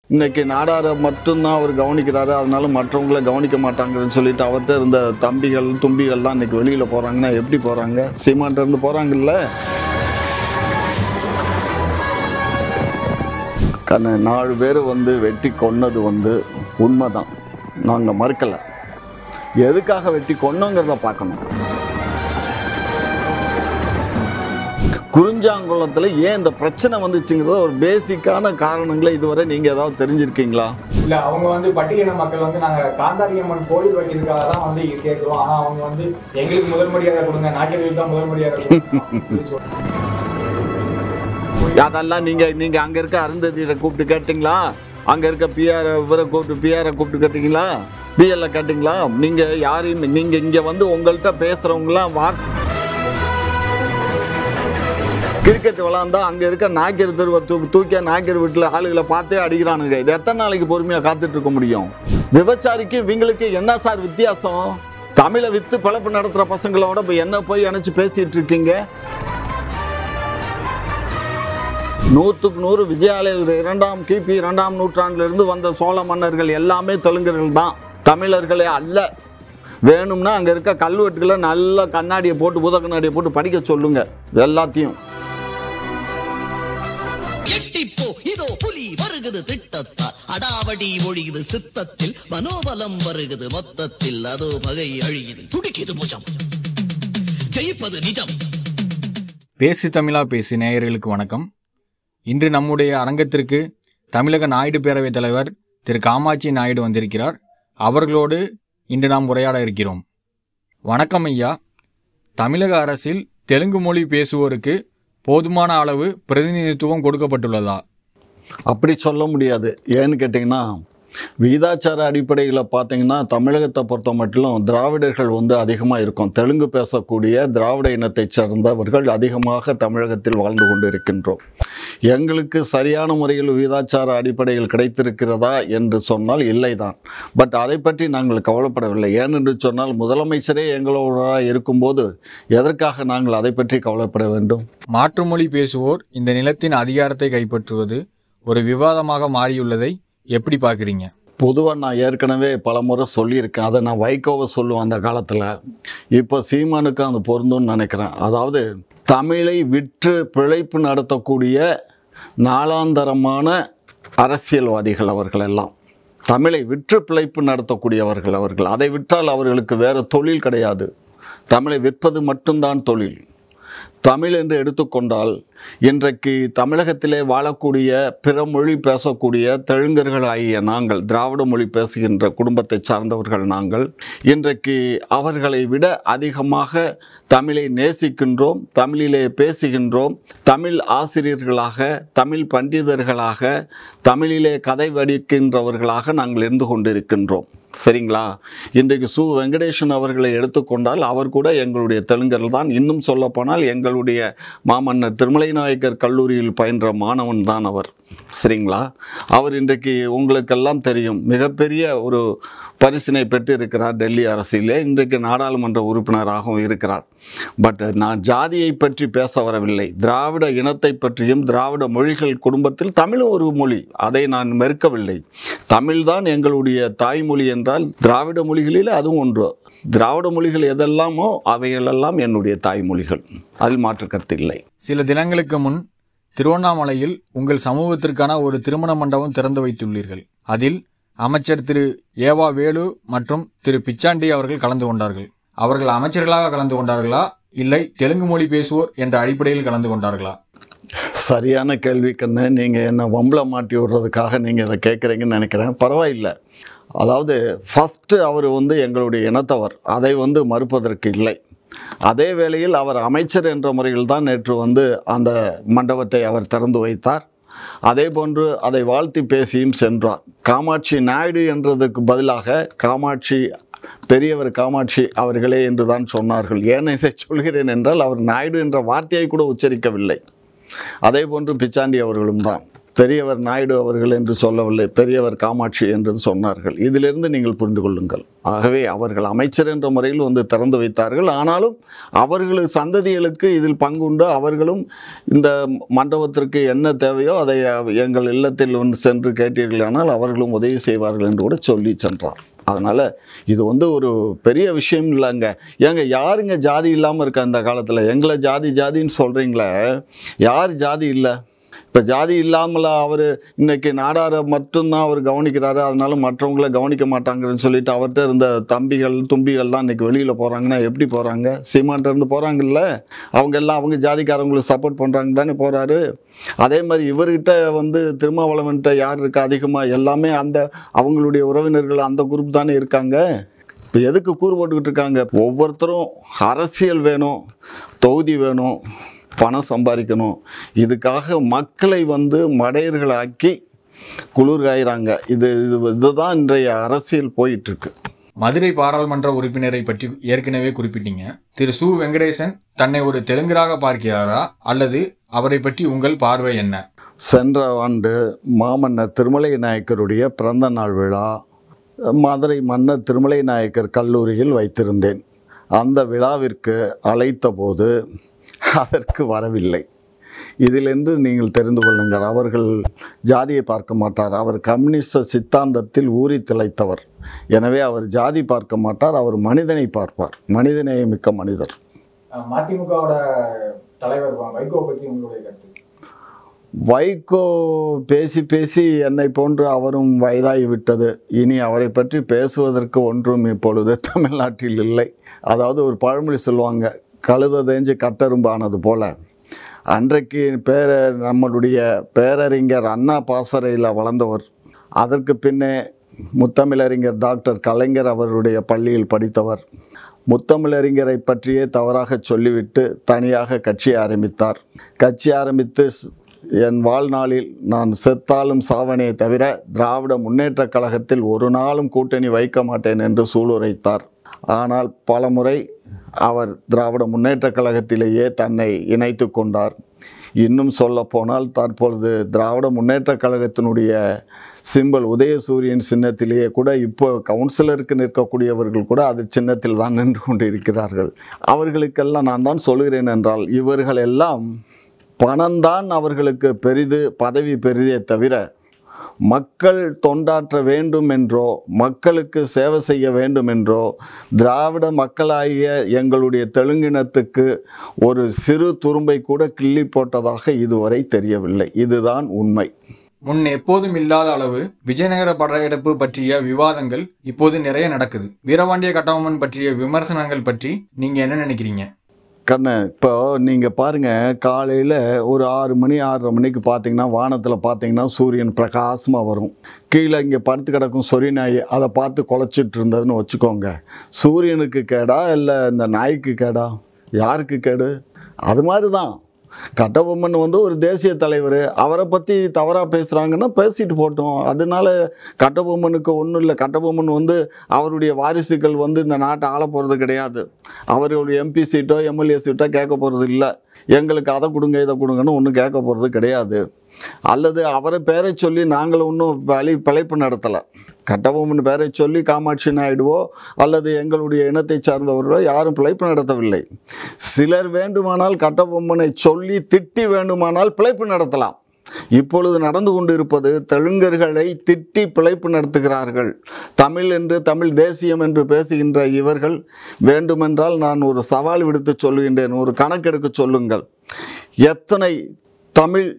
இன்னைக்கு நாடாரை மட்டும்தான் அவர் கவனிக்கிறாரு அதனால மற்றவங்கள கவனிக்க மாட்டாங்கன்னு சொல்லிட்டு அவர்கிட்ட இருந்த தம்பிகள் தும்பிகள்லாம் இன்னைக்கு வெளியில் போகிறாங்கன்னா எப்படி போகிறாங்க சீமான்ட்ட இருந்து போகிறாங்கல்ல கண்ண நாலு பேர் வந்து வெட்டி கொன்னது வந்து உண்மைதான் நாங்கள் மறுக்கலை எதுக்காக வெட்டி கொன்னோங்கிறத பார்க்கணும் குறிஞ்சாங்குளத்தில் ஏன் இந்த பிரச்சனை வந்துச்சுங்கிறத ஒரு பேசிக்கான காரணங்களை இதுவரை நீங்கள் ஏதாவது தெரிஞ்சிருக்கீங்களா இல்ல அவங்க வந்து பட்டியலின மக்கள் வந்து நாங்க காந்தாரியம்மன் கோயில் வைக்கிறதுக்காக தான் வந்து இது கேட்கிறோம் ஆனா அவங்க வந்து எங்களுக்கு முதல் மரியாதை கொடுங்க நாக்கியர்களுக்கு தான் முதல் மரியாதை கொடுங்க அப்படின்னு சொல்லி- அதெல்லாம் நீங்கள் நீங்கள் அங்கே இருக்க அருந்ததியரை கூப்பிட்டு கேட்டிங்களா அங்கே இருக்க பிஆர் இவரை கூப்பிட்டு பிஆரை கூப்பிட்டு கேட்டிங்களா பிஎல்ல கேட்டிங்களா நீங்கள் யாரையும் நீங்கள் இங்கே வந்து உங்கள்கிட்ட பேசுகிறவங்களாம் வார் கிரிக்கெட் விளாண்டா அங்கே இருக்க நாய்க்கர் தெருவை தூ தூக்கிய நாய்க்கர் வீட்டில் ஆளுகளை பார்த்தே அடிக்கிறானுங்க இது எத்தனை நாளைக்கு பொறுமையாக காத்துட்டு இருக்க முடியும் விபச்சாரிக்கு இவங்களுக்கு என்ன சார் வித்தியாசம் தமிழை வித்து பிழப்பு நடத்துகிற பசங்களோட இப்போ என்ன போய் இணைச்சு பேசிட்டு இருக்கீங்க நூற்றுக்கு நூறு விஜயாலய இரண்டாம் கிபி இரண்டாம் நூற்றாண்டிலிருந்து வந்த சோழ மன்னர்கள் எல்லாமே தெலுங்கர்கள் தான் தமிழர்களே அல்ல வேணும்னா அங்கே இருக்க கல்வெட்டுகளை நல்ல கண்ணாடியை போட்டு பூத கண்ணாடியை போட்டு படிக்க சொல்லுங்க எல்லாத்தையும் எட்டிப்போ இதோ புலி வருகுது திட்டத்தால் அடாவடி ஒழிகுது சித்தத்தில் மனோபலம் வருகுது மொத்தத்தில் அதோ பகை அழியுது துடிக்குது புஜம் ஜெயிப்பது நிஜம் பேசு தமிழா பேசு நேயர்களுக்கு வணக்கம் இன்று நம்முடைய அரங்கத்திற்கு தமிழக நாயுடு பேரவைத் தலைவர் திரு காமாட்சி நாயுடு வந்திருக்கிறார் அவர்களோடு இன்று நாம் உரையாட இருக்கிறோம் வணக்கம் ஐயா தமிழக அரசில் தெலுங்கு மொழி பேசுவோருக்கு போதுமான அளவு பிரதிநிதித்துவம் கொடுக்கப்பட்டுள்ளதா அப்படி சொல்ல முடியாது ஏன்னு கேட்டிங்கன்னா விகிதாச்சார அடிப்படையில் பார்த்தீங்கன்னா தமிழகத்தை பொறுத்த மட்டும் திராவிடர்கள் வந்து அதிகமாக இருக்கும் தெலுங்கு பேசக்கூடிய திராவிட இனத்தைச் சேர்ந்தவர்கள் அதிகமாக தமிழகத்தில் வாழ்ந்து கொண்டு இருக்கின்றோம் எங்களுக்கு சரியான முறையில் விகிதாச்சார அடிப்படையில் கிடைத்திருக்கிறதா என்று சொன்னால் இல்லைதான் பட் அதை பற்றி நாங்கள் கவலைப்படவில்லை ஏனென்று சொன்னால் முதலமைச்சரே எங்களோட இருக்கும்போது எதற்காக நாங்கள் அதை பற்றி கவலைப்பட வேண்டும் மாற்றுமொழி பேசுவோர் இந்த நிலத்தின் அதிகாரத்தை கைப்பற்றுவது ஒரு விவாதமாக மாறியுள்ளதை எப்படி பார்க்குறீங்க பொதுவாக நான் ஏற்கனவே பல முறை சொல்லியிருக்கேன் அதை நான் வைகோவை சொல்லுவேன் அந்த காலத்தில் இப்போ சீமானுக்கு அது பொருந்தும்னு நினைக்கிறேன் அதாவது தமிழை விற்று பிழைப்பு நடத்தக்கூடிய நாளாந்தரமான அரசியல்வாதிகள் அவர்கள் எல்லாம் தமிழை விற்று பிழைப்பு நடத்தக்கூடியவர்கள் அவர்கள் அதை விற்றால் அவர்களுக்கு வேறு தொழில் கிடையாது தமிழை விற்பது மட்டும்தான் தொழில் தமிழ் என்று எடுத்துக்கொண்டால் இன்றைக்கு தமிழகத்திலே வாழக்கூடிய பிற மொழி பேசக்கூடிய தெலுங்கர்கள் ஆகிய நாங்கள் திராவிட மொழி பேசுகின்ற குடும்பத்தை சார்ந்தவர்கள் நாங்கள் இன்றைக்கு அவர்களை விட அதிகமாக தமிழை நேசிக்கின்றோம் தமிழிலே பேசுகின்றோம் தமிழ் ஆசிரியர்களாக தமிழ் பண்டிதர்களாக தமிழிலே கதை வடிக்கின்றவர்களாக நாங்கள் இருந்து கொண்டிருக்கின்றோம் சரிங்களா இன்றைக்கு சு வெங்கடேசன் அவர்களை எடுத்துக்கொண்டால் அவர் கூட எங்களுடைய தெலுங்கர் தான் இன்னும் சொல்லப்போனால் எங்களுடைய மாமன்னர் திருமலை நாயக்கர் கல்லூரியில் பயின்ற மாணவன் தான் அவர் சரிங்களா அவர் இன்றைக்கு உங்களுக்கெல்லாம் தெரியும் மிகப்பெரிய ஒரு பரிசினை பெற்றிருக்கிறார் டெல்லி அரசிலே இன்றைக்கு நாடாளுமன்ற உறுப்பினராகவும் இருக்கிறார் பட் நான் ஜாதியை பற்றி பேச வரவில்லை திராவிட இனத்தை பற்றியும் திராவிட மொழிகள் குடும்பத்தில் தமிழும் ஒரு மொழி அதை நான் மறுக்கவில்லை தமிழ்தான் எங்களுடைய தாய்மொழி என்றால் திராவிட மொழிகளில் அதுவும் ஒன்று திராவிட மொழிகள் எதெல்லாமோ அவைகளெல்லாம் என்னுடைய தாய்மொழிகள் அதில் மாற்று கருத்து இல்லை சில தினங்களுக்கு முன் திருவண்ணாமலையில் உங்கள் சமூகத்திற்கான ஒரு திருமண மண்டபம் திறந்து வைத்துள்ளீர்கள் அதில் அமைச்சர் திரு ஏவா வேலு மற்றும் திரு பிச்சாண்டி அவர்கள் கலந்து கொண்டார்கள் அவர்கள் அமைச்சர்களாக கலந்து கொண்டார்களா இல்லை தெலுங்கு மொழி பேசுவோர் என்ற அடிப்படையில் கலந்து கொண்டார்களா சரியான கேள்வி கண்ணு நீங்கள் என்ன வம்பல மாட்டி விடுறதுக்காக நீங்கள் இதை கேட்குறீங்கன்னு நினைக்கிறேன் பரவாயில்லை அதாவது ஃபஸ்ட்டு அவர் வந்து எங்களுடைய இனத்தவர் அதை வந்து மறுப்பதற்கு இல்லை அதே வேளையில் அவர் அமைச்சர் என்ற முறையில் தான் நேற்று வந்து அந்த மண்டபத்தை அவர் திறந்து வைத்தார் அதே போன்று அதை வாழ்த்தி பேசியும் சென்றார் காமாட்சி நாயுடு என்றதுக்கு பதிலாக காமாட்சி பெரியவர் காமாட்சி அவர்களே என்று தான் சொன்னார்கள் ஏன் இதை சொல்கிறேன் என்றால் அவர் நாயுடு என்ற வார்த்தையை கூட உச்சரிக்கவில்லை அதே போன்று பிச்சாண்டி அவர்களும் தான் பெரியவர் நாயுடு அவர்கள் என்று சொல்லவில்லை பெரியவர் காமாட்சி என்று சொன்னார்கள் இதிலிருந்து நீங்கள் புரிந்து கொள்ளுங்கள் ஆகவே அவர்கள் அமைச்சர் என்ற முறையில் வந்து திறந்து வைத்தார்கள் ஆனாலும் அவர்கள் சந்ததிகளுக்கு இதில் பங்குண்டு அவர்களும் இந்த மண்டபத்திற்கு என்ன தேவையோ அதை எங்கள் இல்லத்தில் வந்து சென்று கேட்டீர்களானால் அவர்களும் உதவி செய்வார்கள் என்று கூட சொல்லி சென்றார் அதனால் இது வந்து ஒரு பெரிய விஷயம் இல்லைங்க ஏங்க யாருங்க ஜாதி இல்லாமல் இருக்கா இந்த காலத்தில் எங்களை ஜாதி ஜாதின்னு சொல்கிறீங்களே யார் ஜாதி இல்லை இப்போ ஜாதி இல்லாமல் அவர் இன்னைக்கு நாடாரை மட்டும்தான் அவர் கவனிக்கிறாரு அதனால மற்றவங்கள கவனிக்க மாட்டாங்கன்னு சொல்லிட்டு அவர்கிட்ட இருந்த தம்பிகள் தும்பிகள்லாம் இன்னைக்கு வெளியில் போகிறாங்கன்னா எப்படி போகிறாங்க சீமான்ட்ட இருந்து போகிறாங்கல்ல அவங்க எல்லாம் அவங்க ஜாதிக்காரங்களுக்கு சப்போர்ட் பண்ணுறாங்க தானே போகிறாரு அதே மாதிரி இவர்கிட்ட வந்து திருமாவளவன்கிட்ட யார் இருக்கா அதிகமாக எல்லாமே அந்த அவங்களுடைய உறவினர்கள் அந்த குரூப் தானே இருக்காங்க இப்போ எதுக்கு கூறு போட்டுக்கிட்டு இருக்காங்க ஒவ்வொருத்தரும் அரசியல் வேணும் தொகுதி வேணும் பணம் சம்பாதிக்கணும் இதுக்காக மக்களை வந்து மடையர்களாக்கி குளிர்காயிறாங்க இது இது இதுதான் இன்றைய அரசியல் போயிட்டுருக்கு மதுரை பாராளுமன்ற உறுப்பினரை பற்றி ஏற்கனவே குறிப்பிட்டீங்க திரு சு வெங்கடேசன் தன்னை ஒரு தெலுங்கராக பார்க்கிறாரா அல்லது அவரை பற்றி உங்கள் பார்வை என்ன சென்ற ஆண்டு மாமன்னர் திருமலை நாயக்கருடைய பிறந்த நாள் விழா மதுரை மன்னர் திருமலை நாயக்கர் கல்லூரியில் வைத்திருந்தேன் அந்த விழாவிற்கு அழைத்தபோது அதற்கு வரவில்லை இதிலிருந்து நீங்கள் தெரிந்து கொள்ளுங்கள் அவர்கள் ஜாதியை பார்க்க மாட்டார் அவர் கம்யூனிஸ்ட சித்தாந்தத்தில் ஊறி திளைத்தவர் எனவே அவர் ஜாதி பார்க்க மாட்டார் அவர் மனிதனை பார்ப்பார் மனிதநேய மிக்க மனிதர் அஹ் மதிமுகவோட தலைவர் வைகோ பத்தி உங்களுடைய கருத்து வைகோ பேசி பேசி என்னை போன்று அவரும் வயதாகி விட்டது இனி அவரை பற்றி பேசுவதற்கு ஒன்றும் இப்பொழுது தமிழ்நாட்டில் இல்லை அதாவது ஒரு பழமொழி சொல்லுவாங்க கழுத தேஞ்சு கட்டெரும்பானது போல அன்றைக்கு பேர நம்மளுடைய பேரறிஞர் அண்ணா பாசறையில் வளர்ந்தவர் அதற்கு பின்னே முத்தமிழறிஞர் டாக்டர் கலைஞர் அவருடைய பள்ளியில் படித்தவர் முத்தமிழறிஞரை பற்றியே தவறாக சொல்லிவிட்டு தனியாக கட்சி ஆரம்பித்தார் கட்சி ஆரம்பித்து ஸ்- என் வாழ்நாளில் நான் செத்தாலும் சாவனே தவிர திராவிட முன்னேற்றக் கழகத்தில் ஒரு நாளும் கூட்டணி வைக்க மாட்டேன் என்று சூளுரைத்தார் ஆனால் பலமுறை அவர் திராவிட முன்னேற்றக் கழகத்திலேயே தன்னை இணைத்து கொண்டார் இன்னும் சொல்லப்போனால் தற்பொழுது திராவிட முன்னேற்றக் கழகத்தினுடைய சிம்பல் உதயசூரியன் சின்னத்திலேயே கூட இப்போ கவுன்சிலருக்கு நிற்கக்கூடியவர்கள் கூட அது சின்னத்தில் தான் நின்று கொண்டு இருக்கிறார்கள் அவர்களுக்கெல்லாம் நான் தான் சொல்கிறேன் என்றால் இவர்கள் எல்லாம் பணம்தான் அவர்களுக்கு பெரிது பதவி பெரிதே தவிர மக்கள் தொண்டாற்ற வேண்டும் என்றோ மக்களுக்கு சேவை செய்ய வேண்டும் என்றோ திராவிட மக்களாகிய எங்களுடைய தெலுங்கினத்துக்கு ஒரு சிறு துரும்பை கூட கிள்ளி போட்டதாக இதுவரை தெரியவில்லை இதுதான் உண்மை முன் எப்போதும் இல்லாத அளவு விஜயநகர படையெடுப்பு பற்றிய விவாதங்கள் இப்போது நிறைய நடக்குது வீரபாண்டிய கட்டபொம்மன் பற்றிய விமர்சனங்கள் பற்றி நீங்க என்ன நினைக்கிறீங்க கண்ணு இப்போ நீங்கள் பாருங்கள் காலையில் ஒரு ஆறு மணி ஆறரை மணிக்கு பார்த்தீங்கன்னா வானத்தில் பார்த்தீங்கன்னா சூரியன் பிரகாசமாக வரும் கீழே இங்கே படுத்து கிடக்கும் சொறி நாய் அதை பார்த்து குலைச்சிட்டு இருந்ததுன்னு வச்சுக்கோங்க சூரியனுக்கு கேடா இல்லை இந்த நாய்க்கு கேடா யாருக்கு கேடு அது மாதிரி தான் கட்டபொம்மன் வந்து ஒரு தேசிய தலைவர் அவரை பற்றி தவறாக பேசுகிறாங்கன்னா பேசிட்டு போட்டோம் அதனால கட்டபொம்மனுக்கு ஒன்றும் இல்லை கட்டபொம்மன் வந்து அவருடைய வாரிசுகள் வந்து இந்த நாட்டை ஆள போகிறது கிடையாது அவருடைய எம்பி சீட்டோ எம்எல்ஏ சீட்டோ கேட்க போகிறது இல்லை எங்களுக்கு அதை கொடுங்க இதை கொடுங்கன்னு ஒன்றும் கேட்க போகிறது கிடையாது அல்லது அவரை பேரை சொல்லி நாங்கள் ஒன்றும் வழி பிழைப்பு நடத்தலை கட்டபொம்மன் பேரை சொல்லி காமாட்சி நாயுடுவோ அல்லது எங்களுடைய இனத்தை சார்ந்தவர்களோ யாரும் பிழைப்பு நடத்தவில்லை சிலர் வேண்டுமானால் கட்டபொம்மனை சொல்லி திட்டி வேண்டுமானால் பிழைப்பு நடத்தலாம் இப்பொழுது நடந்து கொண்டிருப்பது தெலுங்கர்களை திட்டி பிழைப்பு நடத்துகிறார்கள் தமிழ் என்று தமிழ் தேசியம் என்று பேசுகின்ற இவர்கள் வேண்டுமென்றால் நான் ஒரு சவால் விடுத்து சொல்லுகின்றேன் ஒரு கணக்கெடுக்க சொல்லுங்கள் எத்தனை தமிழ்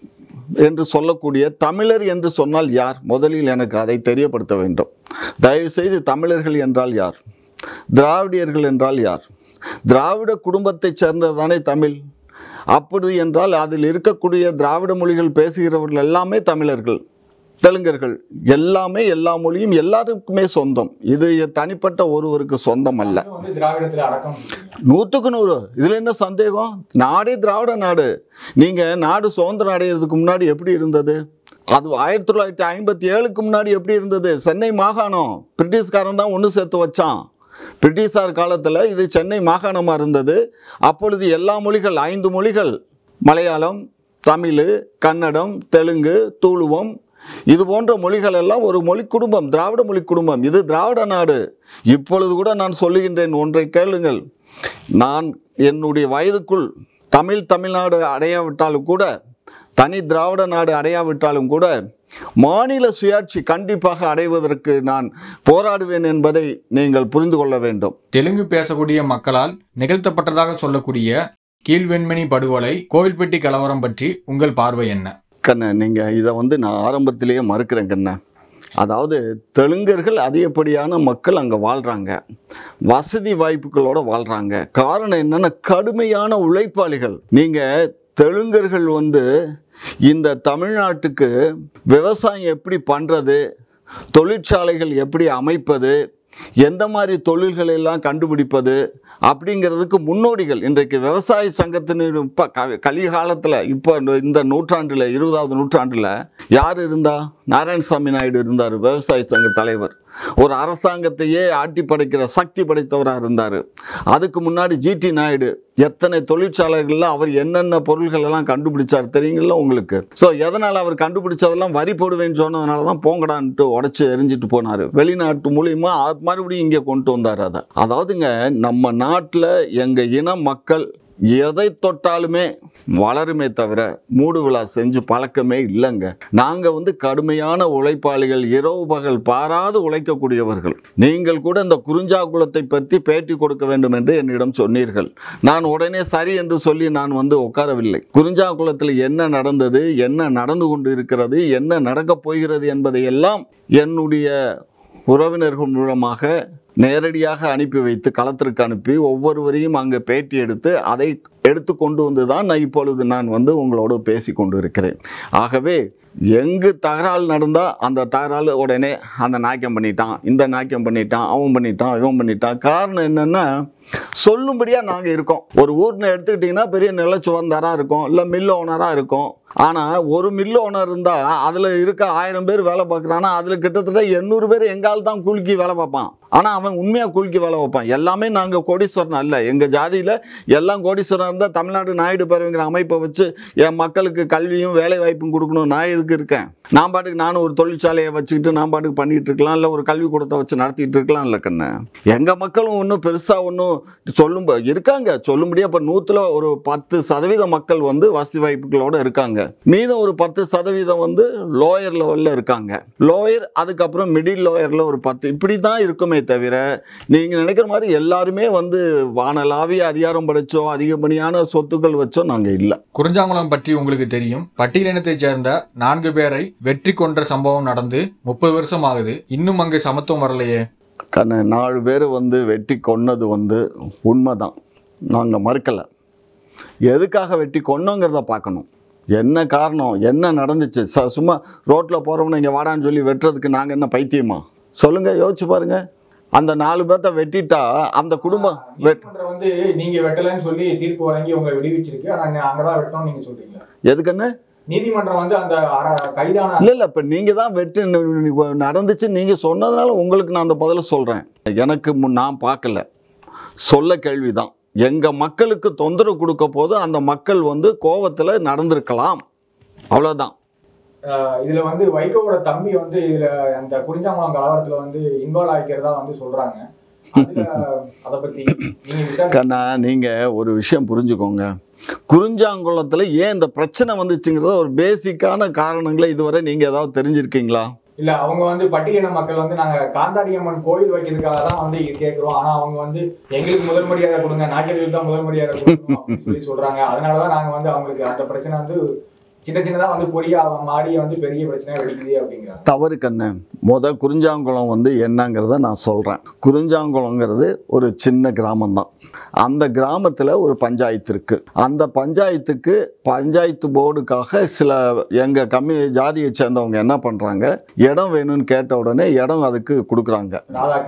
என்று சொல்லக்கூடிய தமிழர் என்று சொன்னால் யார் முதலில் எனக்கு அதை தெரியப்படுத்த வேண்டும் தயவுசெய்து தமிழர்கள் என்றால் யார் திராவிடியர்கள் என்றால் யார் திராவிட குடும்பத்தைச் சேர்ந்ததானே தமிழ் அப்படி என்றால் அதில் இருக்கக்கூடிய திராவிட மொழிகள் பேசுகிறவர்கள் எல்லாமே தமிழர்கள் தெலுங்கர்கள் எல்லாமே எல்லா மொழியும் எல்லாருக்குமே சொந்தம் இது தனிப்பட்ட ஒருவருக்கு சொந்தம் அல்ல அதுவும் வந்து திராவிடத்துல அடக்கம் நூற்றுக்கு நூறு இதில் என்ன சந்தேகம் நாடே திராவிட நாடு நீங்கள் நாடு சுதந்திரம் அடைகிறதுக்கு முன்னாடி எப்படி இருந்தது அது ஆயிரத்தி தொள்ளாயிரத்தி ஐம்பத்தி ஏழுக்கு முன்னாடி எப்படி இருந்தது சென்னை மாகாணம் பிரிட்டிஷ்காரன் தான் ஒன்று சேர்த்து வச்சான் பிரிட்டிஷார் காலத்தில் இது சென்னை மாகாணமாக இருந்தது அப்பொழுது எல்லா மொழிகள் ஐந்து மொழிகள் மலையாளம் தமிழ் கன்னடம் தெலுங்கு துளுவம் இது போன்ற மொழிகள் எல்லாம் ஒரு மொழி குடும்பம் திராவிட மொழி குடும்பம் இது திராவிட நாடு இப்பொழுது கூட நான் சொல்லுகின்றேன் ஒன்றை கேளுங்கள் நான் என்னுடைய வயதுக்குள் தமிழ் தமிழ்நாடு அடையாவிட்டாலும் கூட தனி திராவிட நாடு அடையாவிட்டாலும் கூட மாநில சுயாட்சி கண்டிப்பாக அடைவதற்கு நான் போராடுவேன் என்பதை நீங்கள் புரிந்து கொள்ள வேண்டும் தெலுங்கு பேசக்கூடிய மக்களால் நிகழ்த்தப்பட்டதாக சொல்லக்கூடிய கீழ்வெண்மணி படுகொலை கோவில்பட்டி கலவரம் பற்றி உங்கள் பார்வை என்ன கண்ண நீங்கள் இதை வந்து நான் ஆரம்பத்திலேயே மறுக்கிறேன் கண்ண அதாவது தெலுங்கர்கள் அதிகப்படியான மக்கள் அங்கே வாழ்கிறாங்க வசதி வாய்ப்புகளோட வாழ்கிறாங்க காரணம் என்னென்னா கடுமையான உழைப்பாளிகள் நீங்கள் தெலுங்கர்கள் வந்து இந்த தமிழ்நாட்டுக்கு விவசாயம் எப்படி பண்ணுறது தொழிற்சாலைகள் எப்படி அமைப்பது எந்த மாதிரி தொழில்களை எல்லாம் கண்டுபிடிப்பது அப்படிங்கிறதுக்கு முன்னோடிகள் இன்றைக்கு விவசாய சங்கத்தின் இப்போ க கலிகாலத்தில் இப்போ இந்த நூற்றாண்டில் இருபதாவது நூற்றாண்டில் யார் இருந்தா நாராயணசாமி நாயுடு இருந்தார் விவசாய சங்க தலைவர் ஒரு அரசாங்கத்தையே ஆட்டி படைக்கிற சக்தி படைத்தவராக இருந்தார் அதுக்கு முன்னாடி ஜிடி நாயுடு எத்தனை தொழிற்சாலைகளில் அவர் என்னென்ன பொருள்கள் எல்லாம் கண்டுபிடிச்சார் தெரியுங்களா உங்களுக்கு ஸோ எதனால் அவர் கண்டுபிடிச்சதெல்லாம் வரி போடுவேன்னு சொன்னதுனால தான் போங்கடான்ட்டு உடச்சி எரிஞ்சிட்டு போனார் வெளிநாட்டு மூலியமா அது மறுபடியும் இங்கே கொண்டு வந்தார் அதை அதாவதுங்க நம்ம நாட்டில் எங்கள் இன மக்கள் எதை தொட்டாலுமே வளருமே தவிர மூடு விழா செஞ்சு பழக்கமே இல்லைங்க நாங்கள் வந்து கடுமையான உழைப்பாளிகள் இரவு பகல் பாராது உழைக்கக்கூடியவர்கள் நீங்கள் கூட இந்த குறிஞ்சா குலத்தை பற்றி பேட்டி கொடுக்க வேண்டும் என்று என்னிடம் சொன்னீர்கள் நான் உடனே சரி என்று சொல்லி நான் வந்து உட்காரவில்லை குறிஞ்சா குலத்தில் என்ன நடந்தது என்ன நடந்து கொண்டு இருக்கிறது என்ன நடக்கப் போகிறது என்பதையெல்லாம் என்னுடைய உறவினர்கள் மூலமாக நேரடியாக அனுப்பி வைத்து களத்திற்கு அனுப்பி ஒவ்வொருவரையும் அங்கே பேட்டி எடுத்து அதை எடுத்து கொண்டு வந்து தான் நான் இப்பொழுது நான் வந்து உங்களோடு பேசி கொண்டு இருக்கிறேன் ஆகவே எங்கு தகராறு நடந்தால் அந்த தகராறு உடனே அந்த நாக்கியம் பண்ணிட்டான் இந்த நாக்கியம் பண்ணிட்டான் அவன் பண்ணிட்டான் இவன் பண்ணிட்டான் காரணம் என்னென்னா சொல்லும்படியாக நாங்கள் இருக்கோம் ஒரு ஊர்னு எடுத்துக்கிட்டிங்கன்னா பெரிய நிலச்சுவந்தாராக இருக்கும் இல்லை மில் ஓனராக இருக்கும் ஆனால் ஒரு மில் ஓனர் இருந்தால் அதில் இருக்க ஆயிரம் பேர் வேலை பார்க்குறான்னா அதில் கிட்டத்தட்ட எண்ணூறு பேர் எங்கால் தான் குலுக்கி வேலை பார்ப்பான் ஆனால் அவன் உண்மையாக குலுக்கி வேலை வைப்பான் எல்லாமே நாங்கள் கோடீஸ்வரன் அல்ல எங்கள் ஜாதியில் எல்லாம் கோடீஸ்வரன் இருந்தால் தமிழ்நாடு நாயுடு பேரவைங்கிற அமைப்பை வச்சு என் மக்களுக்கு கல்வியும் வேலை வாய்ப்பும் கொடுக்கணும் நான் எதுக்கு இருக்கேன் நான் பாட்டுக்கு நானும் ஒரு தொழிற்சாலையை வச்சுக்கிட்டு நான் பாட்டுக்கு பண்ணிட்டு இருக்கலாம் இல்லை ஒரு கல்விக்கூடத்தை வச்சு நடத்திட்டு இருக்கலாம் இல்லை கண்ணு எங்கள் மக்களும் ஒன்றும் பெருசாக ஒன்றும் சொல்லும் இருக்காங்க சொல்லும்படியாக இப்போ நூற்றில் ஒரு பத்து சதவீத மக்கள் வந்து வசதி வாய்ப்புகளோடு இருக்காங்க மீதம் ஒரு பத்து சதவீதம் வந்து லோயர் லெவலில் இருக்காங்க லோயர் அதுக்கப்புறம் மிடில் லோயரில் ஒரு பத்து இப்படி தான் இருக்குமே தவிர நீங்கள் நினைக்கிற மாதிரி எல்லாருமே வந்து வானலாவிய அதிகாரம் படைச்சோ அதிகப்படியான சொத்துக்கள் வச்சோ நாங்கள் இல்லை குறிஞ்சாங்குளம் பற்றி உங்களுக்கு தெரியும் பட்டியலினத்தைச் சேர்ந்த நான்கு பேரை வெற்றி கொன்ற சம்பவம் நடந்து முப்பது வருஷம் ஆகுது இன்னும் அங்கு சமத்துவம் வரலையே கண்ண நாலு பேர் வந்து வெட்டி கொன்னது வந்து உண்மைதான் நாங்கள் மறுக்கலை எதுக்காக வெட்டி கொன்னோங்கிறத பார்க்கணும் என்ன காரணம் என்ன நடந்துச்சு ச சும்மா ரோட்டில் போகிறவங்க இங்கே வாடான்னு சொல்லி வெட்டுறதுக்கு நாங்கள் என்ன பைத்தியமா சொல்லுங்கள் யோசிச்சு பாருங்க அந்த நாலு பேர்த்த வெட்டிட்டா அந்த குடும்பம் வெட் நீதிமன்றம் வந்து நீங்க வெட்டலைன்னு சொல்லி தீர்ப்பு வழங்கி உங்களை விடுவிச்சிருக்கு ஆனா நீ அங்கதான் வெட்டணும் நீங்க சொல்றீங்க எதுக்குன்னு நீதிமன்றம் வந்து அந்த அர- கைதான இல்லை இல்லை இப்போ நீங்கள் தான் வெட்டு ந- நடந்துச்சு நீங்கள் சொன்னதுனால உங்களுக்கு நான் அந்த பதிலை சொல்கிறேன் எனக்கு முன் நான் பார்க்கல சொல்ல கேள்வி தான் எங்கள் மக்களுக்கு தொந்தரவு கொடுக்க போது அந்த மக்கள் வந்து கோவத்தில் நடந்திருக்கலாம் அவ்வளோதான் அஹ், இதுல வந்து வைகோவோட தம்பி வந்து இதுல அந்த குறிஞ்சாங்குளம் கலவரத்துல வந்து இன்வால்வ் ஆகிக்கிறதா வந்து சொல்றாங்க அதுல அத பத்தி நீங்க விசாரணை கண்ணா நீங்கள் ஒரு விஷயம் புரிஞ்சுக்கோங்க குறிஞ்சாங்குளத்தில் ஏன் இந்த பிரச்சனை வந்துச்சுங்கிறத ஒரு பேசிக்கான காரணங்களை இதுவரை நீங்கள் ஏதாவது தெரிஞ்சிருக்கீங்களா இல்ல அவங்க வந்து பட்டியலின மக்கள் வந்து நாங்க காந்தாரி அம்மன் கோயில் வைக்கிறதுக்காக தான் வந்து இது கேக்குறோம் ஆனா அவங்க வந்து எங்களுக்கு முதல் மரியாதை கொடுங்க நாக்கியர்களுக்கு தான் முதல் மரியாதை கொடுக்கணும் அப்படின்னு சொல்லி சொல்றாங்க அதனாலதான் நாங்க வந்து அவங்களுக்கு அந்த பிரச்சனை வந்து சின்ன சின்னதா வந்து பொரிய மாடி வந்து பெரிய பிரச்சனையா வெடிக்குது அப்படிங்கிறாங்க தவறு கண்ணு முத குறிஞ்சாங்குளம் வந்து என்னங்கிறத நான் சொல்கிறேன் குறிஞ்சாங்குளங்கிறது ஒரு சின்ன கிராமம்தான் அந்த கிராமத்தில் ஒரு பஞ்சாயத்து இருக்குது அந்த பஞ்சாயத்துக்கு பஞ்சாயத்து போர்டுக்காக சில எங்கள் கம்மி ஜாதியை சேர்ந்தவங்க என்ன பண்ணுறாங்க இடம் வேணும்னு கேட்ட உடனே இடம் அதுக்கு கொடுக்குறாங்க ராதாகிருஷ்ணன்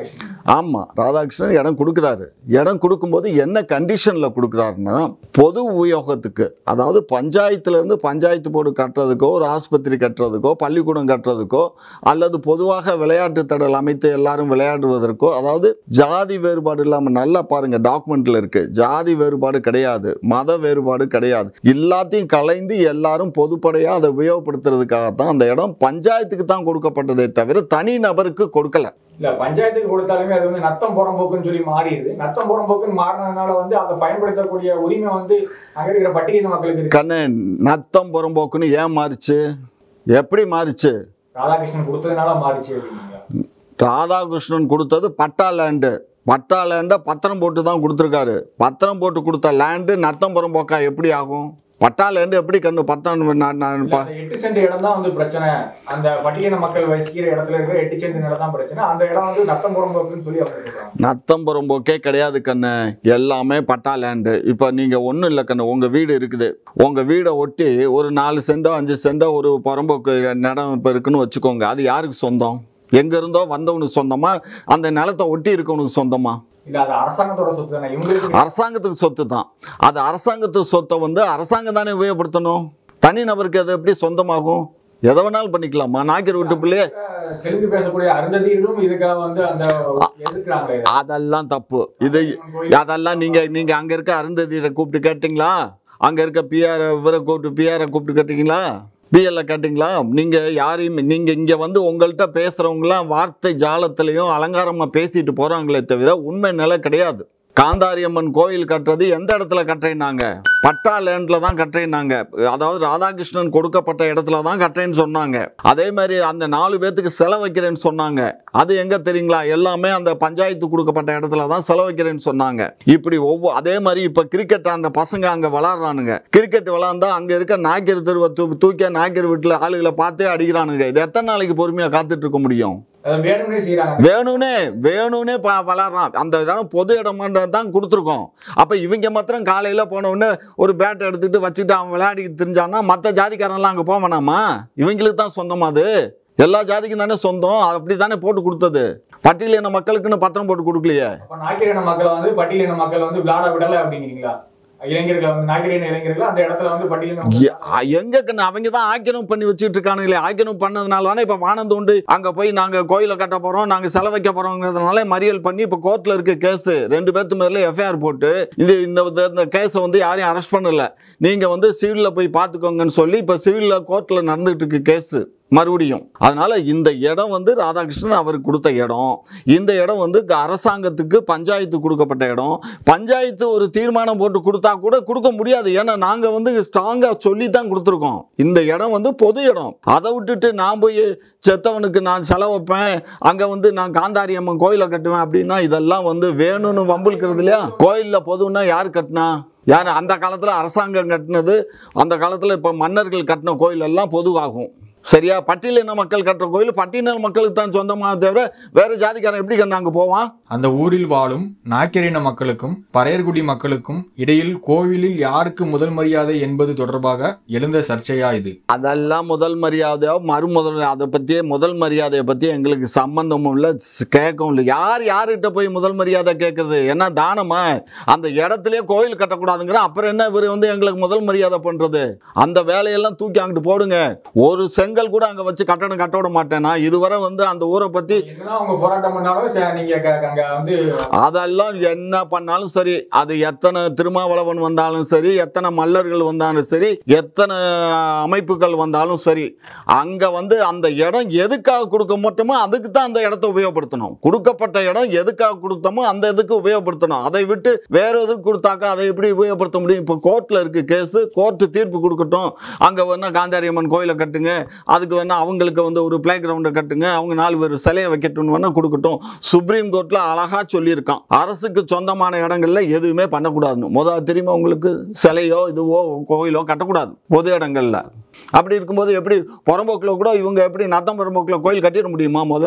ஆமாம் ராதாகிருஷ்ணன் இடம் கொடுக்குறாரு இடம் கொடுக்கும்போது என்ன கண்டிஷனில் கொடுக்குறாருன்னா பொது உபயோகத்துக்கு அதாவது பஞ்சாயத்துலேருந்து பஞ்சாயத்து போர்டு கட்டுறதுக்கோ ஒரு ஆஸ்பத்திரி கட்டுறதுக்கோ பள்ளிக்கூடம் கட்டுறதுக்கோ அல்லது பொதுவாக விளையாட்டு திடல் அமைத்து எல்லாரும் விளையாடுவதற்கோ அதாவது ஜாதி வேறுபாடு இல்லாமல் நல்லா பாருங்க டாக்குமெண்ட்ல இருக்கு ஜாதி வேறுபாடு கிடையாது மத வேறுபாடு கிடையாது எல்லாத்தையும் கலைந்து எல்லாரும் பொதுப்படையாக அதை உபயோகப்படுத்துறதுக்காகத்தான் அந்த இடம் பஞ்சாயத்துக்கு தான் கொடுக்கப்பட்டதே தவிர தனி நபருக்கு கொடுக்கல இல்ல பஞ்சாயத்துக்கு கொடுத்தாலுமே அது வந்து நத்தம் புறம்போக்குன்னு சொல்லி மாறிடுது நத்தம் புறம்போக்குன்னு மாறினதுனால வந்து அதை பயன்படுத்தக்கூடிய உரிமை வந்து அங்க இருக்கிற பட்டியலின மக்களுக்கு இருக்கு கண்ணு நத்தம் புறம்போக்குன்னு ஏன் மாறுச்சு எப்படி மாறுச்சு ராதாகிருஷ்ணன் கொடுத்ததுனால மாறிச்சு அப்படிங்களா ராதாகிருஷ்ணன் கொடுத்தது பட்டா லேண்டு பட்டா லேண்டை பத்திரம் போட்டு தான் கொடுத்துருக்காரு பத்திரம் போட்டு கொடுத்த லேண்டு நத்தம் புறம்போக்கா எப்படி ஆகும் பட்டா லேண்டு எப்படி கண்ணு பத்தம் நான் நான் இல்ல, ப- அந்த எட்டு சென்ட் இடம் தான் வந்து பிரச்சனை அந்த பட்டியலின மக்கள் வசிக்கிற இடத்துல இருக்கிற எட்டு சென்ட் நிலம் தான் பிரச்சனை அந்த இடம் வந்து நத்தம் புறம்போக்குன்னு சொல்லி அவங்க சொல்றாங்க நத்தம் புறம்போக்கே கிடையாது கண்ணு எல்லாமே பட்டா லேண்டு இப்போ நீங்கள் ஒன்றும் இல்லை கண்ணு உங்கள் வீடு இருக்குது உங்கள் வீடை ஒட்டி ஒரு நாலு சென்டோ அஞ்சு சென்டோ ஒரு புறம்போக்கு நிலம் இப்போ இருக்குன்னு வச்சுக்கோங்க அது யாருக்கு சொந்தம் எங்கே இருந்தோ வந்தவனுக்கு சொந்தமா அந்த நிலத்தை ஒட்டி இருக்கவனுக்கு சொந்தமா இல்ல அது அரசாங்கத்தோட சொத்து தானே இவங்களுக்கு அரசாங்கத்துக்கு சொத்து தான் அது அரசாங்கத்துக்கு சொத்தை வந்து அரசாங்கம் தானே உபயோகப்படுத்தணும் தனிநபருக்கு அது எப்படி சொந்தமாகும் எதை வேணாலும் பண்ணிக்கலாமா நாய்க்கர் வீட்டு பிள்ளையே தெலுங்கு பேசக்கூடிய அருந்ததியர்களும் இதுக்காக வந்து அந்த எதிர்க்கிறாங்களே இதை. அதெல்லாம் தப்பு இது அதெல்லாம் நீங்க நீங்க அங்க இருக்க அருந்ததியரை கூப்பிட்டு கேட்டிங்களா அங்க இருக்க பிஆர் இவரை கூப்பிட்டு பிஆரை கூப்பிட்டு கேட்டீங்களா பிஎல்ல கேட்டிங்களா நீங்க யாரையும் நீங்க இங்க வந்து உங்கள்கிட்ட பேசுறவங்களாம் வார்த்தை ஜாலத்திலையும் அலங்காரமா பேசிட்டு போறாங்களே தவிர உண்மை நிலை கிடையாது காந்தாரியம்மன் கோயில் கட்டுறது எந்த இடத்துல கட்டுறேன்னாங்க பட்டா லேண்ட்ல தான் கட்டுறேன்னாங்க அதாவது ராதாகிருஷ்ணன் கொடுக்கப்பட்ட இடத்துல தான் கட்டுறேன்னு சொன்னாங்க அதே மாதிரி அந்த நாலு பேத்துக்கு செலவு வைக்கிறேன்னு சொன்னாங்க அது எங்க தெரியுங்களா எல்லாமே அந்த பஞ்சாயத்து கொடுக்கப்பட்ட இடத்துல தான் செலவு வைக்கிறேன்னு சொன்னாங்க இப்படி ஒவ்வொரு அதே மாதிரி இப்ப கிரிக்கெட் அந்த பசங்க அங்க விளாடுறானுங்க கிரிக்கெட் விளாண்டா அங்க இருக்க நாய்க்கர் தெருவை தூ தூக்கிய நாய்க்கர் வீட்டுல ஆளுகளை பார்த்தே அடிக்கிறானுங்க இது எத்தனை நாளைக்கு பொறுமையா காத்துட்டு இருக்க முடியும் அதை வேணும்னே செய்யறாங்க வேணும்னே வேணும்னே ப வளர்றான் அந்த இதான பொது இடமாண்ட தான் கொடுத்துருக்கோம் அப்போ இவங்க மாத்திரம் காலையில் போன உடனே ஒரு பேட் எடுத்துக்கிட்டு வச்சுக்கிட்டு அவன் விளையாடிக்கிட்டு தெரிஞ்சான்னா மற்ற ஜாதிக்காரன்லாம் அங்கே போக வேணாமா இவங்களுக்கு தான் சொந்தமா அது எல்லா ஜாதிக்கும் தானே சொந்தம் அப்படி தானே போட்டு கொடுத்தது பட்டியலின மக்களுக்குன்னு பத்திரம் போட்டு கொடுக்கலையே அப்ப நாய்க்கரின மக்களை வந்து பட்டியலின மக்கள் வந்து விளையாட விடல அப்படிங்கிறீங்களா இளைஞர்களை வந்து நாய்க்கரின இளைஞர்களை அந்த இடத்துல வந்து பட்டியலின மக்கள் எ- அ- எங்க கண்ணு அவங்க தான் ஆக்கிரமிப்பு பண்ணி வச்சுட்டு இருக்கானுங்களே ஆக்கிரமிப்பு பண்ணதுனால தானே இப்போ வானந்து உண்டு அங்கே போய் நாங்கள் கோயிலை கட்ட போகிறோம் நாங்கள் செலவைக்க போகிறோங்கிறதுனால மறியல் பண்ணி இப்போ கோர்ட்டில் இருக்க கேஸு ரெண்டு பேர்த்து மேலே எஃப்ஐஆர் போட்டு இது இந்த இந்த- இந்த கேஸை வந்து யாரையும் அரெஸ்ட் பண்ணல நீங்கள் வந்து சிவிலில் போய் பார்த்துக்கோங்கன்னு சொல்லி இப்போ சிவிலில் கோர்ட்டில் நடந்துகிட்டு இருக்கு கேஸு மறுபடியும் அதனால இந்த இடம் வந்து ராதாகிருஷ்ணன் அவருக்கு கொடுத்த இடம் இந்த இடம் வந்து க- அரசாங்கத்துக்கு பஞ்சாயத்து கொடுக்கப்பட்ட இடம் பஞ்சாயத்து ஒரு தீர்மானம் போட்டு கொடுத்தா கூட கொடுக்க முடியாது ஏன்னா நாங்க வந்து ஸ்ட்ராங்கா சொல்லி தான் கொடுத்துருக்கோம் இந்த இடம் வந்து பொது இடம் அதை விட்டுட்டு நான் போய் செத்தவனுக்கு நான் செலவு வைப்பேன் அங்க வந்து நான் காந்தாரி அம்மன் கோயிலை கட்டுவேன் அப்படின்னா இதெல்லாம் வந்து வேணும்னு வம்புழுக்கிறது இல்லையா கோயில்ல பொதுன்னா யார் கட்டினா யார் அந்த காலத்தில் அரசாங்கம் கட்டினது அந்த காலத்தில் இப்போ மன்னர்கள் கட்டின கோயில் எல்லாம் பொதுவாகும் சரியா பட்டியலின மக்கள் கட்டுற கோயில் பட்டியலின மக்களுக்கு தான் சொந்தமாக தவிர வேற ஜாதிக்காரன் எப்படி கண்ணு போவான் அந்த ஊரில் வாழும் நாய்க்கரின மக்களுக்கும் பறையர்குடி மக்களுக்கும் இடையில் கோவிலில் யாருக்கு முதல் மரியாதை என்பது தொடர்பாக எழுந்த சர்ச்சையா இது அதெல்லாம் முதல் மரியாதையோ மறுமுதல் அதை பற்றியே முதல் மரியாதையை பற்றி எங்களுக்கு சம்பந்தமும் இல்லை ஸ்- கேட்கவும் இல்லை யார் யார்கிட்ட போய் முதல் மரியாதை கேட்கறது என்ன தானமா அந்த இடத்துலயே கோயில் கட்டக்கூடாதுங்கிற அப்புறம் என்ன இவர் வந்து எங்களுக்கு முதல் மரியாதை பண்ணுறது அந்த வேலையெல்லாம் தூக்கி அங்கிட்டு போடுங்க ஒரு செங்கல் கூட அங்கே வச்சு கட்டடம் கட்ட விட மாட்டேன் நான் இதுவரை வந்து அந்த ஊரை பற்றி என்னதான் அவங்க போராட்டம் பண்ணாலும் சரி, நீங்க க- அங்க வந்து அதெல்லாம் என்ன பண்ணாலும் சரி அது எத்தனை திருமாவளவன் வந்தாலும் சரி எத்தனை மல்லர்கள் வந்தாலும் சரி எத்தனை அமைப்புகள் வந்தாலும் சரி அங்க வந்து அந்த இடம் எதுக்காக கொடுக்க மாட்டோமோ அதுக்கு தான் அந்த இடத்த உபயோகப்படுத்தணும் கொடுக்கப்பட்ட இடம் எதுக்காக கொடுத்தோமோ அந்த இதுக்கு உபயோகப்படுத்தணும் அதை விட்டு வேற எதுக்கு கொடுத்தாக்கா அதை எப்படி உபயோகப்படுத்த முடியும் இப்போ கோர்ட்டில் இருக்கு கேஸு கோர்ட்டு தீர்ப்பு கொடுக்கட்டும் அங்கே வேணா காந்தாரியம்மன் கோயிலை கட்டுங்க அதுக்கு வேணா அவங்களுக்கு வந்து ஒரு பிளே கிரவுண்டை கட்டுங்க அவங்க நாலு பேர் சிலையை வைக்கட்டும்னு வேணா கொடுக்கட்டும் சுப்ரீம் கோர்ட்டில் அழகா சொல்லியிருக்கான் அரசுக்கு சொந்தமான இடங்கள்ல எதுவுமே பண்ணக்கூடாதுன்னு முதல் தெரியுமா உங்களுக்கு சிலையோ இதுவோ கோயிலோ கட்டக்கூடாது பொது இடங்கள்ல அப்படி இருக்கும்போது எப்படி புறம்போக்கில் கூட இவங்க எப்படி நத்தம் புறம்போக்கில் கோயில் கட்டிட முடியுமா முத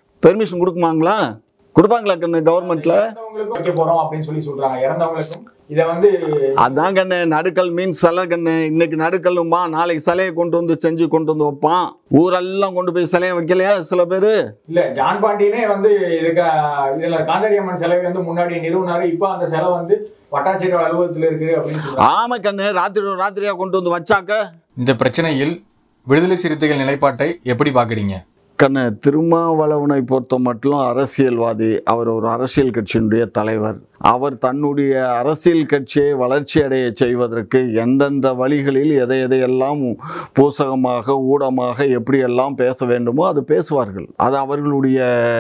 பெர்மிஷன் கொடுக்குமாங்களா கொடுப்பாங்களா கண்ணு கவர்மெண்ட்ல இறந்தவங்களுக்கும் வைக்க போறோம் அப்படின்னு சொல்லி சொல்றாங்க இறந்தவங்களுக்கும் இதை வந்து அதான் கண்ணு நடுக்கல் மீன் சிலை கண்ணு இன்னைக்கு நடுக்கல்லுமா நாளைக்கு சிலையை கொண்டு வந்து செஞ்சு கொண்டு வந்து வைப்பான் ஊரெல்லாம் கொண்டு போய் சிலையை வைக்கலையா சில பேர் இல்ல ஜான் பாண்டியனே வந்து இதுக்கு இதுல காந்தாரியம்மன் சிலையை வந்து முன்னாடி நிறுவனாரு இப்போ அந்த சிலை வந்து வட்டாட்சியர் அலுவலகத்துல இருக்கு அப்படின்னு சொல்றாங்க ஆமா கண்ணு ராத்திரி ராத்திரியா கொண்டு வந்து வச்சாக்க இந்த பிரச்சனையில் விடுதலை சிறுத்தைகள் நிலைப்பாட்டை எப்படி பார்க்குறீங்க கண்ணு திருமாவளவனை பொறுத்த மட்டும் அரசியல்வாதி அவர் ஒரு அரசியல் கட்சியினுடைய தலைவர் அவர் தன்னுடைய அரசியல் கட்சியை வளர்ச்சி அடைய செய்வதற்கு எந்தெந்த வழிகளில் எதை எதையெல்லாம் பூசகமாக ஊடமாக எப்படியெல்லாம் பேச வேண்டுமோ அது பேசுவார்கள் அது அவர்களுடைய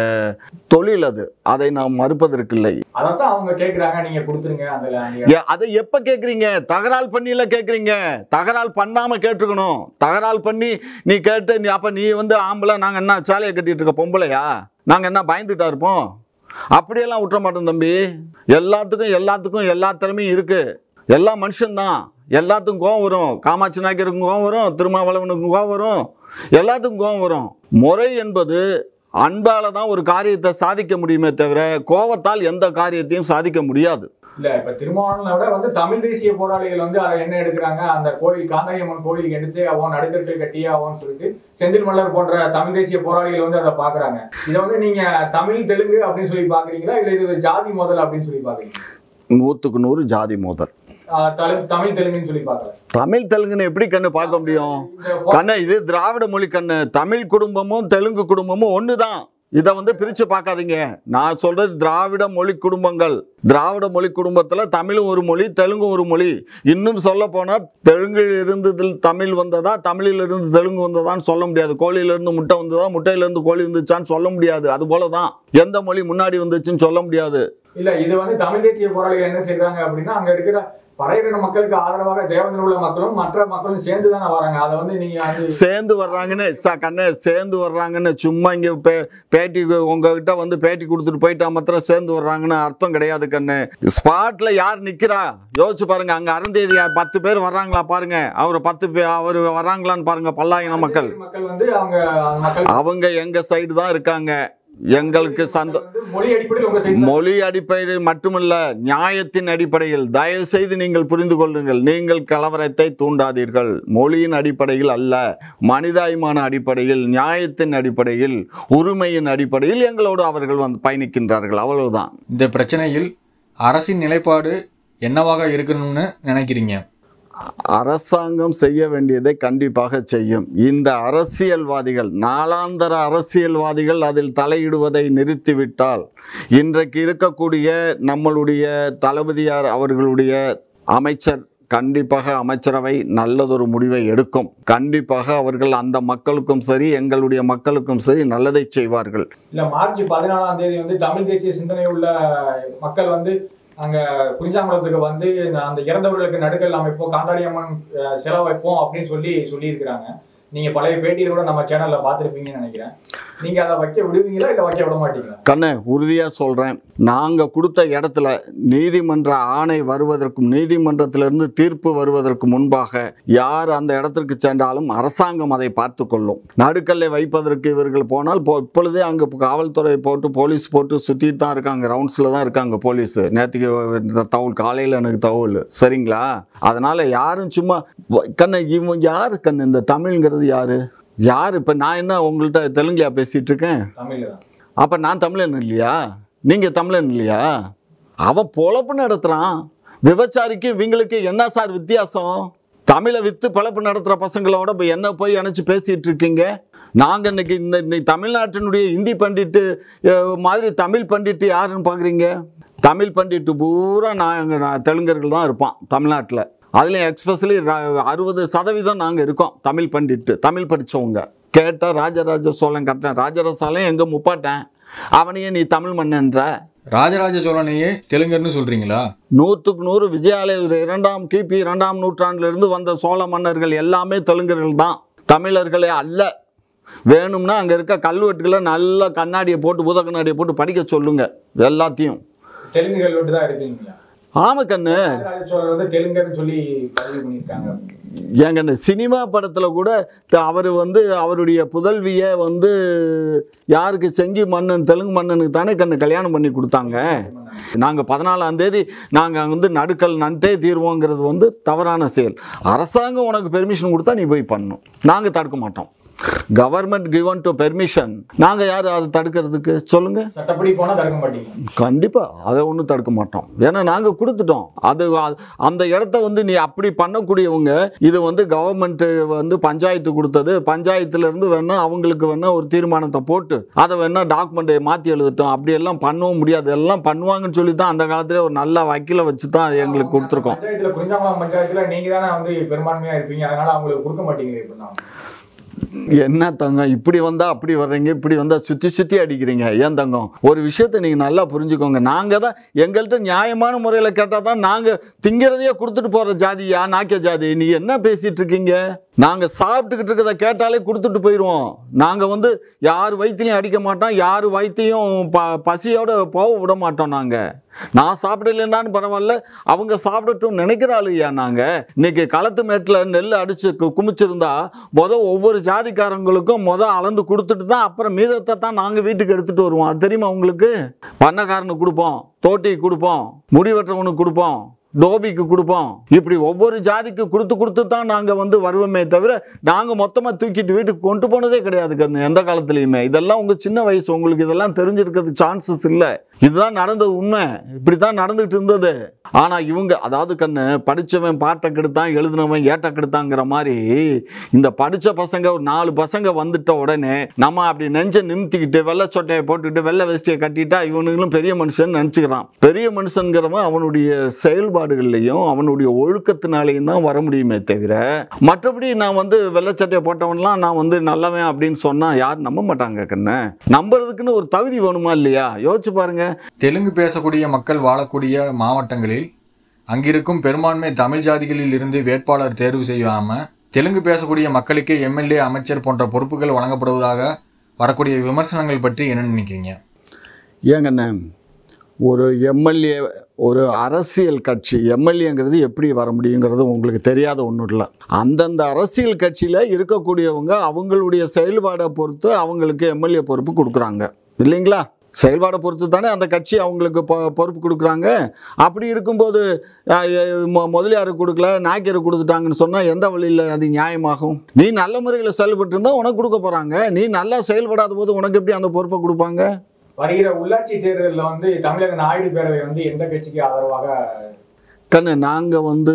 தொழில் அது அதை நாம் மறுப்பதற்கில்லை அதைத்தான் அவங்க கேக்குறாங்க நீங்க கொடுத்துருங்க அந்த அந்த ஏ, அதை எப்ப கேக்குறீங்க தகரால் பண்ணில கேக்குறீங்க தகரால் பண்ணாம கேட்டுக்கணும் தகரால் பண்ணி நீ கேட்டு நீ அப்ப நீ வந்து ஆம்பளை நாங்க என்ன சேலையை கட்டிட்டு இருக்க பொம்பளையா நாங்க என்ன பயந்துட்டா இருப்போம் அப்படியெல்லாம் விட்டுற மாட்டோம் தம்பி எல்லாத்துக்கும் எல்லாத்துக்கும் எல்லா திறமையும் இருக்கு எல்லா மனுஷன்தான் எல்லாத்துக்கும் கோவம் வரும் காமாட்சி நாயக்கருக்கும் கோவம் வரும் திருமாவளவனுக்கும் கோவம் வரும் எல்லாத்துக்கும் கோவம் வரும் முறை என்பது அன்பால தான் ஒரு காரியத்தை சாதிக்க முடியுமே தவிர கோவத்தால் எந்த காரியத்தையும் சாதிக்க முடியாது இல்ல இப்ப திருமாவளவனை விட வந்து தமிழ் தேசிய போராளிகள் வந்து அதை என்ன எடுக்கிறாங்க அந்த கோயில் காந்தாரியம்மன் கோயில் எடுத்து அவன் நடுக்கற்கள் கட்டியே ஆவோன்னு சொல்லிட்டு செந்தில் மல்லர் போன்ற தமிழ் தேசிய போராளிகள் வந்து அதை பாக்குறாங்க இதை வந்து நீங்க தமிழ் தெலுங்கு அப்படின்னு சொல்லி பாக்குறீங்களா இல்ல இது ஜாதி முதல் அப்படின்னு சொல்லி பாக்குறீங்களா நூற்றுக்கு நூறு ஜாதி மோதல் ஆஹ் தலு- தமிழ் தெலுங்குன்னு சொல்லி பாக்கல தமிழ் தெலுங்குன்னு எப்படி கண்ணு பார்க்க முடியும் இந்த போ- கண்ணு இது திராவிட மொழி கண்ணு தமிழ் குடும்பமும் தெலுங்கு குடும்பமும் ஒன்று தான் இதை வந்து பிரித்து பார்க்காதீங்க நான் சொல்றது திராவிட மொழி குடும்பங்கள் திராவிட மொழி குடும்பத்தில் தமிழும் ஒரு மொழி தெலுங்கும் ஒரு மொழி இன்னும் சொல்ல போனால் தெலுங்கில் இருந்ததில் தமிழ் வந்ததா தமிழில் இருந்து தெலுங்கு வந்ததான்னு சொல்ல முடியாது கோழியிலிருந்து முட்டை வந்ததா முட்டையிலிருந்து கோழி வந்துச்சான்னு சொல்ல முடியாது அது போல தான் எந்த மொழி முன்னாடி வந்துச்சுன்னு சொல்ல முடியாது இல்ல இது வந்து தமிழ் தேசிய போராளிகள் என்ன செய்றாங்க அப்படின்னா அங்க இருக்கிற பறையின மக்களுக்கு ஆதரவாக தேவந்திர உள்ள மக்களும் மற்ற மக்களும் சேர்ந்து தானே வராங்க அதை வந்து நீங்க வந்து சேர்ந்து வர்றாங்கன்னு ச கண்ணு சேர்ந்து வர்றாங்கன்னு சும்மா இங்கே பே பேட்டி உங்ககிட்ட வந்து பேட்டி கொடுத்துட்டு போயிட்டா மாத்திரம் சேர்ந்து வர்றாங்கன்னு அர்த்தம் கிடையாது கண்ணு ஸ்பாட்ல யார் நிக்கிறா யோசிச்சு பாருங்க அங்க அருந்தேதி பத்து பேர் வர்றாங்களா பாருங்க அவர் பத்து பேர் அவர் வர்றாங்களான்னு பாருங்க பல்லாயின மக்கள் மக்கள் வந்து அவங்க அந்த மக்கள் அவங்க எங்க சைடு தான் இருக்காங்க எங்களுக்கு சந்தோ வந்து மொழி அடிப்படையில் உங்க சைடு மொழி அடிப்படையில் மட்டுமல்ல நியாயத்தின் அடிப்படையில் தயவு செய்து நீங்கள் புரிந்து கொள்ளுங்கள் நீங்கள் கலவரத்தை தூண்டாதீர்கள் மொழியின் அடிப்படையில் அல்ல மனிதாய்மான அடிப்படையில் நியாயத்தின் அடிப்படையில் உரிமையின் அடிப்படையில் எங்களோடு அவர்கள் வந்து பயணிக்கின்றார்கள் அவ்வளவுதான் இந்த பிரச்சனையில் அரசின் நிலைப்பாடு என்னவாக இருக்கணும்னு நினைக்கிறீங்க அரசாங்கம் செய்ய வேண்டியதை கண்டிப்பாக செய்யும் இந்த அரசியல்வாதிகள் நாளாந்தர அரசியல்வாதிகள் அதில் தலையிடுவதை நிறுத்திவிட்டால் இன்றைக்கு இருக்கக்கூடிய நம்மளுடைய தளபதியார் அவர்களுடைய அமைச்சர் கண்டிப்பாக அமைச்சரவை நல்லதொரு முடிவை எடுக்கும் கண்டிப்பாக அவர்கள் அந்த மக்களுக்கும் சரி எங்களுடைய மக்களுக்கும் சரி நல்லதை செய்வார்கள் இல்ல மார்ச் பதினாலாம் தேதி வந்து தமிழ் தேசிய சிந்தனை உள்ள மக்கள் வந்து அங்க குறிஞ்சாங்குளத்துக்கு வந்து அந்த இறந்தவர்களுக்கு நடுக்கல் அமைப்போம் காந்தாரியம்மன் அஹ், சிலை வைப்போம் அப்படின்னு சொல்லி சொல்லியிருக்கிறாங்க நீங்க பழைய பேட்டியில கூட நம்ம சேனல்ல பார்த்திருப்பீங்கன்னு நினைக்கிறேன் நீங்க அதை வைக்க விடுவீங்களா இல்ல வைக்க விட மாட்டீங்களா கண்ணு உறுதியாக சொல்கிறேன் நாங்கள் கொடுத்த இடத்துல நீதிமன்ற ஆணை வருவதற்கும் நீதிமன்றத்திலிருந்து தீர்ப்பு வருவதற்கு முன்பாக யார் அந்த இடத்திற்கு சென்றாலும் அரசாங்கம் அதை பார்த்து கொள்ளும் நடுக்கல்லை வைப்பதற்கு இவர்கள் போனால் இப்போ இப்பொழுதே அங்கே காவல்துறை போட்டு போலீஸ் போட்டு சுற்றிட்டு தான் இருக்காங்க ரவுண்ட்ஸில் தான் இருக்காங்க போலீஸ் நேற்றுக்கு இந்த தகவல் காலையில் எனக்கு தகவல் சரிங்களா அதனால் யாரும் சும்மா வ- கண்ணு இவன் யார் கண்ணு இந்த தமிழ்ங்கிறது யார் யார் இப்போ நான் என்ன உங்கள்கிட்ட தெலுங்குலையா பேசிகிட்டு இருக்கேன் தமிழ்ல தான் அப்போ நான் தமிழன் இல்லையா நீங்கள் தமிழன் இல்லையா அவன் பொழப்பு நடத்துகிறான் விபச்சாரிக்கு இவங்களுக்கு என்ன சார் வித்தியாசம் தமிழை விற்று பிழப்பு நடத்துகிற பசங்களோட இப்போ என்ன போய் இணைச்சி பேசிகிட்டு இருக்கீங்க நாங்கள் இன்னைக்கு இந்த இந்த தமிழ்நாட்டினுடைய இந்தி பண்டிட்டு அஹ், மாதிரி தமிழ் பண்டிட்டு யாருன்னு பார்க்குறீங்க தமிழ் பண்டிட்டு பூரா நாங்கள் தெலுங்கர்கள் தான் இருப்பான் தமிழ்நாட்டில் அதுலேயும் எக்ஸ்பெஷலி அறுபது சதவீதம் நாங்கள் இருக்கோம் தமிழ் பண்டிட்டு தமிழ் படித்தவங்க கேட்டால் ராஜராஜ சோழன் கட்டினேன் ராஜராஜ சோழன் எங்கே முப்பாட்டேன் அவனையே நீ தமிழ் மன்னன்ற ராஜராஜ சோழனையே தெலுங்கர்னு சொல்றீங்களா நூற்றுக்கு நூறு விஜயாலய இரண்டாம் கிபி இரண்டாம் நூற்றாண்டிலிருந்து வந்த சோழ மன்னர்கள் எல்லாமே தெலுங்கர்கள் தான் தமிழர்களே அல்ல வேணும்னா அங்கே இருக்க கல்வெட்டுகளை நல்ல கண்ணாடியை போட்டு பூத கண்ணாடியை போட்டு படிக்க சொல்லுங்க எல்லாத்தையும் தெலுங்கு கல்வெட்டு தான் இருக்கீங்களா ஆமா கண்ணு ராஜராஜ சோழர் வந்து தெலுங்கர்னு சொல்லி பதிவு பண்ணியிருக்காங்க ஏங்க இந்த சினிமா படத்தில் கூட அவர் வந்து அவருடைய புதல்வியை வந்து யாருக்கு செங்கி மன்னன் தெலுங்கு மன்னனுக்கு தானே கண்ணு கல்யாணம் பண்ணி கொடுத்தாங்க நாங்கள் பதினாலாம் தேதி நாங்கள் வந்து நடுக்கல் நன்ட்டே தீர்வோங்கிறது வந்து தவறான செயல் அரசாங்கம் உனக்கு பெர்மிஷன் கொடுத்தா நீ போய் பண்ணணும் நாங்கள் தடுக்க மாட்டோம் கவர்மெண்ட் கிவன் டு பெர்மிஷன் நாங்கள் யார் அதை தடுக்கிறதுக்கு சொல்லுங்கள் சட்டப்படி போனா தடுக்க மாட்டீங்க கண்டிப்பாக அதை ஒன்றும் தடுக்க மாட்டோம் ஏன்னா நாங்கள் கொடுத்துட்டோம் அது அ- அந்த இடத்த வந்து நீ அப்படி பண்ணக்கூடியவங்க இது வந்து கவர்மெண்ட் வந்து பஞ்சாயத்து கொடுத்தது பஞ்சாயத்துல இருந்து வேணா அவங்களுக்கு வேணா ஒரு தீர்மானத்தை போட்டு அதை வேணா டாக்குமெண்ட்டை மாற்றி எழுதட்டும் அப்படி எல்லாம் பண்ணவும் முடியாது எல்லாம் பண்ணுவாங்கன்னு சொல்லி தான் அந்த காலத்துல ஒரு நல்ல வக்கீலை வச்சு தான் எங்களுக்கு கொடுத்துருக்கோம் பஞ்சாயத்துல குறிஞ்சாங்குளம் பஞ்சாயத்துல நீங்க தானே வந்து பெரும்பான்மையா இருப்பீங்க அதனால அவங்களுக்கு கொடுக்க மாட்டீங்களே இப்ப நான் என்ன தங்கம் இப்படி வந்தா அப்படி வர்றீங்க இப்படி வந்தா சுத்தி சுத்தி அடிக்கிறீங்க ஏன் தங்கம் ஒரு விஷயத்தை நீங்க நல்லா புரிஞ்சுக்கோங்க நாங்க தான் எங்கள்கிட்ட நியாயமான முறையில கேட்டா தான் நாங்க திங்கிறதையே கொடுத்துட்டு போற ஜாதியா நாக்கிய ஜாதி நீ என்ன பேசிட்டு இருக்கீங்க நாங்க சாப்பிட்டுக்கிட்டு இருக்கிறத கேட்டாலே கொடுத்துட்டு போயிடுவோம் நாங்க வந்து யார் வயிற்றுலையும் அடிக்க மாட்டோம் யார் வயிற்றையும் ப பசியோட போக விட மாட்டோம் நாங்க நான் சாப்பிடலைன்னான்னு பரவாயில்ல அவங்க சாப்பிடட்டும் நினைக்கிற ஆளுயா நாங்க இன்னைக்கு களத்து மேட்டில் நெல் அடிச்சு கு- குமிச்சிருந்தா முத ஒவ்வொரு ஜாதிக்காரங்களுக்கும் முத அளந்து கொடுத்துட்டு தான் அப்புறம் மீதத்தை தான் நாங்கள் வீட்டுக்கு எடுத்துட்டு வருவோம் அது தெரியுமா உங்களுக்கு பண்ணக்காரனுக்கு கொடுப்போம் தோட்டிக்கு கொடுப்போம் முடி வெட்டுறவனுக்கு கொடுப்போம் டோபிக்கு கொடுப்போம் இப்படி ஒவ்வொரு ஜாதிக்கு கொடுத்து கொடுத்து தான் நாங்கள் வந்து வருவோமே தவிர நாங்கள் மொத்தமாக தூக்கிட்டு வீட்டுக்கு கொண்டு போனதே கிடையாது கண்ணு எந்த காலத்துலையுமே இதெல்லாம் உங்கள் சின்ன வயசு உங்களுக்கு இதெல்லாம் தெரிஞ்சிருக்கிறது சான்சஸ் இல்லை இதுதான் நடந்தது உண்மை இப்படி தான் நடந்துகிட்டு இருந்தது ஆனால் இவங்க அதாவது கண்ணு படித்தவன் பாட்டை கெடுத்தான் எழுதினவன் ஏட்டை கெடுத்தாங்கிற மாதிரி இந்த படித்த பசங்க ஒரு நாலு பசங்க வந்துட்ட உடனே நம்ம அப்படி நெஞ்ச நிமித்திக்கிட்டு வெள்ளை சொட்டையை போட்டுக்கிட்டு வெள்ளை வேஷ்டியை கட்டிட்டா இவனுங்களும் பெரிய மனுஷன் நினச்சிக்கிறான் பெரிய மனுஷன்கிறவன் அவனுடைய செயல்பாடுகள்லையும் அவனுடைய ஒழுக்கத்தினாலையும் தான் வர முடியுமே தவிர மற்றபடி நான் வந்து வெள்ளச்சட்டையை போட்டவன்லாம் நான் வந்து நல்லவன் அப்படின்னு சொன்னால் யாரும் நம்ப மாட்டாங்க கண்ணு நம்புறதுக்குன்னு ஒரு தகுதி வேணுமா இல்லையா யோசிச்சு பாருங்க தெலுங்கு பேசக்கூடிய மக்கள் வாழக்கூடிய மாவட்டங்களில் அங்கிருக்கும் பெரும்பான்மை தமிழ் ஜாதிகளில் இருந்து வேட்பாளர் தேர்வு செய்யாம தெலுங்கு பேசக்கூடிய மக்களுக்கே எம்எல்ஏ அமைச்சர் போன்ற பொறுப்புகள் வழங்கப்படுவதாக வரக்கூடிய விமர்சனங்கள் பற்றி என்ன நினைக்கிறீங்க ஏங்கண்ணே ஒரு எம்எல்ஏ ஒரு அரசியல் கட்சி எம்எல்ஏங்கிறது எப்படி வர முடியுங்கிறது உங்களுக்கு தெரியாத ஒன்றும் இல்லை அந்தந்த அரசியல் கட்சியில் இருக்கக்கூடியவங்க அவங்களுடைய செயல்பாடை பொறுத்து அவங்களுக்கு எம்எல்ஏ பொறுப்பு கொடுக்குறாங்க இல்லைங்களா செயல்பாடை பொறுத்து தானே அந்த கட்சி அவங்களுக்கு பொ- பொறுப்பு கொடுக்குறாங்க அப்படி இருக்கும்போது அஹ், எ- மொ- முதலியாருக்கு கொடுக்கல நாய்க்கருக்கு கொடுத்துட்டாங்கன்னு சொன்னால் எந்த வழியில் அது நியாயமாகும் நீ நல்ல முறையில் செயல்பட்டு இருந்தால் உனக்கு கொடுக்க போகிறாங்க நீ நல்லா செயல்படாத போது உனக்கு எப்படி அந்த பொறுப்பை கொடுப்பாங்க வருகிற உள்ளாட்சி தேர்தலில் வந்து தமிழக நாயுடு பேரவை வந்து எந்த கட்சிக்கு ஆதரவாக கண்ணு நாங்கள் வந்து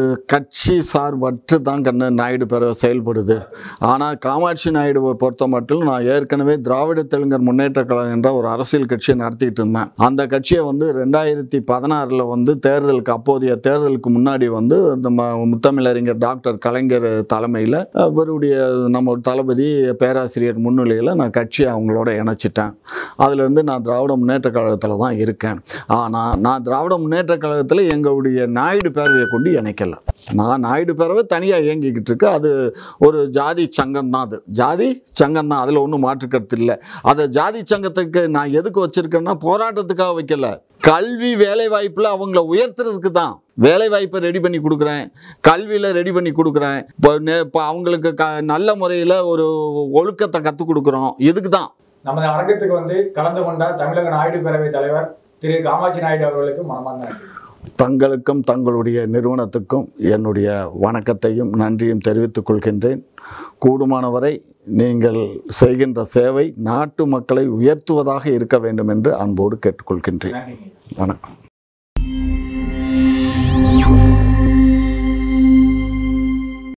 கட்சி சார்பற்று தான் கண்ணு நாயுடு பேரவை செயல்படுது ஆனால் காமாட்சி நாயுடுவை பொறுத்த மட்டும் நான் ஏற்கனவே திராவிட தெலுங்கர் முன்னேற்ற கழகம் என்ற ஒரு அரசியல் கட்சியை நடத்திட்டு இருந்தேன் அந்த கட்சியை வந்து ரெண்டாயிரத்தி பதினாறில் வந்து தேர்தலுக்கு அப்போதைய தேர்தலுக்கு முன்னாடி வந்து இந்த ம- முத்தமிழறிஞர் டாக்டர் கலைஞர் தலைமையில் அவருடைய நம்ம தளபதி பேராசிரியர் முன்னிலையில் நான் கட்சியை அவங்களோட இணைச்சிட்டேன் அதுலேருந்து நான் திராவிட முன்னேற்ற கழகத்தில் தான் இருக்கேன் ஆனால் நான் திராவிட முன்னேற்ற கழகத்தில் எங்களுடைய நாயுடு பேரவையை கொண்டு இணைக்கல நான் நாயுடு பேரவை தனியாக இயங்கிக்கிட்டு இருக்கு அது ஒரு ஜாதி சங்கம் தான் அது ஜாதி சங்கம் தான் அதில் ஒன்றும் மாற்றுக்கருத்து இல்லை அதை ஜாதி சங்கத்துக்கு நான் எதுக்கு வச்சுருக்கேன்னா போராட்டத்துக்காக வைக்கல கல்வி வேலை வாய்ப்பில் அவங்கள உயர்த்துறதுக்கு தான் வேலை வாய்ப்பை ரெடி பண்ணி கொடுக்குறேன் கல்வியில் ரெடி பண்ணி கொடுக்குறேன் இப்போ நே- இப்போ அவங்களுக்கு க நல்ல முறையில் ஒரு ஒழுக்கத்தை கற்றுக் கொடுக்குறோம் இதுக்கு தான் நமது அரங்கத்துக்கு வந்து கலந்து கொண்ட தமிழக நாயுடு பேரவை தலைவர் திரு காமாட்சி நாயுடு அவர்களுக்கு மனமார்ந்த நன்றி தங்களுக்கும் தங்களுடைய நிறுவனத்துக்கும் என்னுடைய வணக்கத்தையும் நன்றியும் தெரிவித்துக் கொள்கின்றேன் கூடுமானவரை நீங்கள் செய்கின்ற சேவை நாட்டு மக்களை உயர்த்துவதாக இருக்க வேண்டும் என்று அன்போடு கேட்டுக்கொள்கின்றேன் நன்றிங்க வணக்கம்